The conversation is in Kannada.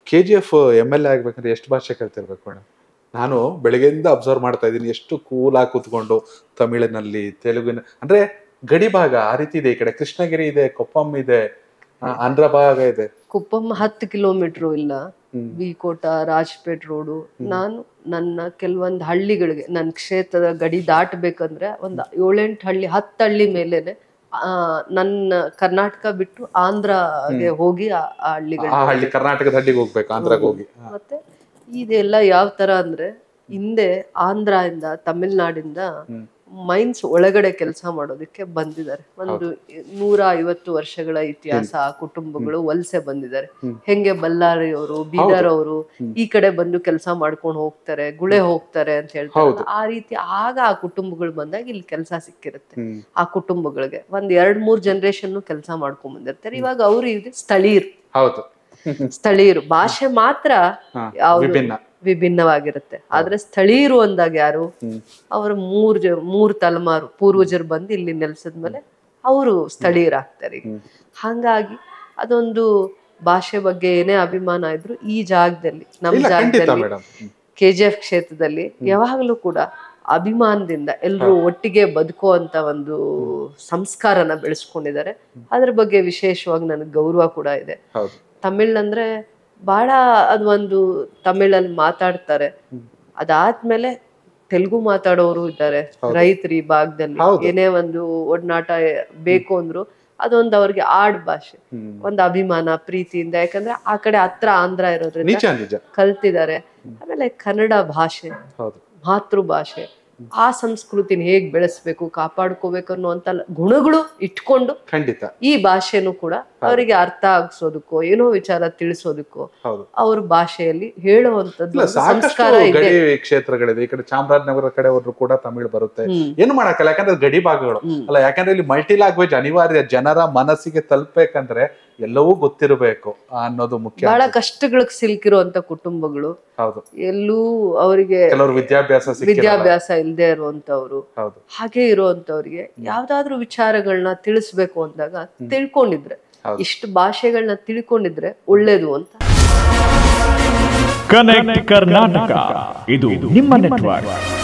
K G F M L A ಆಗ್ಬೇಕಂದ್ರೆ ಎಷ್ಟು ಭಾಷೆ ಕಲ್ತಿರ್ಬೇಕು ಮೇಡಮ್ ನಾನು ಬೆಳಗ್ಗೆಯಿಂದ ಅಬ್ಸರ್ವ್ ಮಾಡ್ತಾ ಇದ್ದೀನಿ ಎಷ್ಟು ಕೂಲಾಗಿ ಕೂತ್ಕೊಂಡು ತಮಿಳಿನಲ್ಲಿ ತೆಲುಗಿನ ಅಂದ್ರೆ ಗಡಿ ಭಾಗ ಆ ರೀತಿ ಇದೆ ಈ ಕಡೆ ಕೃಷ್ಣಗಿರಿ ಇದೆ ಕೊಪ್ಪಂ ಇದೆ ಆ, ಆಂಧ್ರ ಭಾಗ ಇದೆ ಕುಪ್ಪಂ ಹತ್ತು ಕಿಲೋಮೀಟರ್ ಇಲ್ಲ ಹ್ಮ್. ಬಿಕೋಟ ರಾಜ್ಪೇಟ್ ರೋಡು ನಾನು ನನ್ನ ಕೆಲವೊಂದು ಹಳ್ಳಿಗಳಿಗೆ ನನ್ನ ಕ್ಷೇತ್ರದ ಗಡಿ ದಾಟಬೇಕಂದ್ರೆ ಒಂದು ಏಳೆಂಟು ಹಳ್ಳಿ ಹತ್ತು ಹಳ್ಳಿ ಮೇಲೇನೆ ಆ, ನನ್ನ ಕರ್ನಾಟಕ ಬಿಟ್ಟು ಆಂಧ್ರಗೆ ಹೋಗಿ ಆ ಆ ಹಳ್ಳಿಗಳು ಆ ಹಳ್ಳಿ ಕರ್ನಾಟಕದ ಹಳ್ಳಿಗೆ ಹೋಗ್ಬೇಕು ಆಂಧ್ರಾಗ ಹೋಗಿ ಹಾ. ಮತ್ತೆ ಇದೆಲ್ಲ ಯಾವ ತರ ಅಂದ್ರೆ ಹಿಂದೆ ಆಂಧ್ರ ಇಂದ ತಮಿಳ್ನಾಡಿಂದ ಹ್ಮ್. ಮೈನ್ಸ್ ಒಳಗಡೆ ಕೆಲಸ ಮಾಡೋದಕ್ಕೆ ಬಂದಿದ್ದಾರೆ ಒಂದು ನೂರ ಐವತ್ತು ವರ್ಷಗಳ ಇತಿಹಾಸ ಆ ಕುಟುಂಬಗಳು ವಲಸೆ ಬಂದಿದ್ದಾರೆ ಹ್ಮ್. ಹೆಂಗೆ ಬಳ್ಳಾರಿ ಅವರು ಬೀದರ್ ಅವರು ಹ್ಮ್. ಈ ಕಡೆ ಬಂದು ಕೆಲಸ ಮಾಡ್ಕೊಂಡು ಹೋಗ್ತಾರೆ ಗುಳೆ ಹೋಗ್ತಾರೆ ಅಂತ ಹೌದು. ಹೇಳ್ತಾರೆ ಆ ರೀತಿ ಆಗ ಆ ಕುಟುಂಬಗಳು ಬಂದಾಗ ಇಲ್ಲಿ ಕೆಲಸ ಸಿಕ್ಕಿರುತ್ತೆ ಹ್ಮ್. ಆ ಕುಟುಂಬಗಳಿಗೆ ಒಂದ್ ಎರಡ್ ಮೂರ್ ಜನರೇಷನ್ ಕೆಲಸ ಮಾಡ್ಕೊಂಡ್ ಬಂದಿರ್ತಾರೆ ಇವಾಗ ಅವ್ರು ಇದು ಸ್ಥಳೀಯರು ಹೌದು ಸ್ಥಳೀಯರು ಭಾಷೆ ಮಾತ್ರ ಹಾ, ಯಾವ್ದು? ವಿಭಿನ್ನ ವಿಭಿನ್ನವಾಗಿರುತ್ತೆ ಆದ್ರೆ ಸ್ಥಳೀಯರು ಅಂದಾಗ ಯಾರು ಹ್ಮ್. ಅವರ ಮೂರ್ ಜ ಮೂರ್ ತಲೆಮಾರು ಪೂರ್ವಜರು ಬಂದು ಇಲ್ಲಿ ನೆಲೆಸಿದ್ಮೇಲೆ ಅವರು ಸ್ಥಳೀಯರಾಗ್ತಾರೆ ಈಗ. ಹ್ಮ್. ಹಾಗಾಗಿ ಅದೊಂದು ಭಾಷೆ ಬಗ್ಗೆ ಏನೇ ಅಭಿಮಾನ ಇದ್ರು ಈ ಜಾಗದಲ್ಲಿ ನಮ್ಮ ಇಲ್ಲ ಖಂಡಿತ ಜಾಗದಲ್ಲಿ ಮೇಡಮ್ ಕೆ ಜಿ ಎಫ್ ಕ್ಷೇತ್ರದಲ್ಲಿ ಯಾವಾಗಲೂ ಕೂಡ ಅಭಿಮಾನದಿಂದ ಎಲ್ಲರೂ ಒಟ್ಟಿಗೆ ಬದುಕುವಂತ ಒಂದು ಸಂಸ್ಕಾರನ ಬೆಳೆಸ್ಕೊಂಡಿದ್ದಾರೆ ಅದ್ರ ಬಗ್ಗೆ ವಿಶೇಷವಾಗಿ ನನಗೆ ಗೌರವ ಕೂಡ ಇದೆ ಹೌದು ತಮಿಳ್ ಅಂದ್ರೆ ಬಹಳ ಅದು ಒಂದು ತಮಿಳಲ್ಲಿ ಮಾತಾಡ್ತಾರೆ ಅದಾದ್ಮೇಲೆ ತೆಲುಗು ಮಾತಾಡೋರು ಇದ್ದಾರೆ ರೈತರು ಈ ಭಾಗದಲ್ಲಿ ಹೌದು. ಏನೇ ಒಂದು ಒಡನಾಟ ಬೇಕು ಅಂದ್ರು ಅದೊಂದು ಅವ್ರಿಗೆ ಆಡ್ ಭಾಷೆ ಹ್ಮ್. ಒಂದು ಅಭಿಮಾನ ಪ್ರೀತಿಯಿಂದ ಯಾಕಂದ್ರೆ ಆ ಕಡೆ ಹತ್ರ ಆಂಧ್ರ ಇರೋದ್ರಿಂದ ನಿಜ ನಿಜ ಕಲ್ತಿದ್ದಾರೆ ಆಮೇಲೆ ಕನ್ನಡ ಭಾಷೆ ಹೌದು ಮಾತೃ ಭಾಷೆ ಆ ಸಂಸ್ಕೃತಿನ ಹೇಗ್ ಬೆಳೆಸ್ಬೇಕು ಕಾಪಾಡ್ಕೋಬೇಕು ಅನ್ನುವಂತ ಗುಣಗಳು ಇಟ್ಕೊಂಡು ಖಂಡಿತ ಈ ಭಾಷೆನೂ ಕೂಡ ಅವರಿಗೆ ಅರ್ಥ ಆಗಿಸೋದಕ್ಕೋ ಏನೋ ವಿಚಾರ ತಿಳಿಸೋದಕ್ಕೋ ಹೌದು ಅವ್ರ ಭಾಷೆಯಲ್ಲಿ ಹೇಳುವಂತದ್ದು ಇಲ್ಲ ಒಂದು ಸಾಕಷ್ಟು ಸಂಸ್ಕಾರ ಇದೆ ಗಡಿ ಕ್ಷೇತ್ರಗಳಿದೆ ಈ ಕಡೆ ಚಾಮರಾಜನಗರ ಕಡೆ ಹೋದ್ರು ಕೂಡ ತಮಿಳು ಬರುತ್ತೆ ಹ್ಮ್. ಏನು ಮಾಡಕ್ಕಲ್ಲ ಯಾಕಂದ್ರೆ ಗಡಿ ಭಾಗಗಳು ಹ್ಮ್. ಅಲ್ಲ ಯಾಕಂದ್ರೆ ಇಲ್ಲಿ ಮಲ್ಟಿ ಲ್ಯಾಂಗ್ವೇಜ್ ಅನಿವಾರ್ಯ ಜನರ ಮನಸ್ಸಿಗೆ ತಲುಪಬೇಕಂದ್ರೆ ಎಲ್ಲವೂ ಗೊತ್ತಿರಬೇಕು ಅನ್ನೋದು ಮುಖ್ಯ ಬಹಳ ಕಷ್ಟಗಳಿಗೆ ಸಿಲುಕಿರುವಂತ ಕುಟುಂಬಗಳು ಹೌದು ಎಲ್ಲೂ ಅವರಿಗೆ ಕೆಲವರು ವಿದ್ಯಾಭ್ಯಾಸ ಸಿಕ್ಕಿರಲ್ಲ ವಿದ್ಯಾಭ್ಯಾಸ ಇಲ್ಲದೆ ಇರುವಂತವ್ರು ಹೌದು ಹಾಗೆ ಇರುವಂತವ್ರಿಗೆ ಯಾವ್ದಾದ್ರು ವಿಚಾರಗಳನ್ನ ತಿಳಿಸ್ಬೇಕು ಅಂದಾಗ ತಿಳ್ಕೊಂಡಿದ್ರೆ ಹೌದು. ಇಷ್ಟು ಭಾಷೆಗಳನ್ನ ತಿಳ್ಕೊಂಡಿದ್ರೆ ಒಳ್ಳೇದು ಅಂತ ಕನೆಕ್ಟ್ ಕರ್ನಾಟಕ ಇದು ನಿಮ್ಮ ನೆಟ್ವರ್ಕ್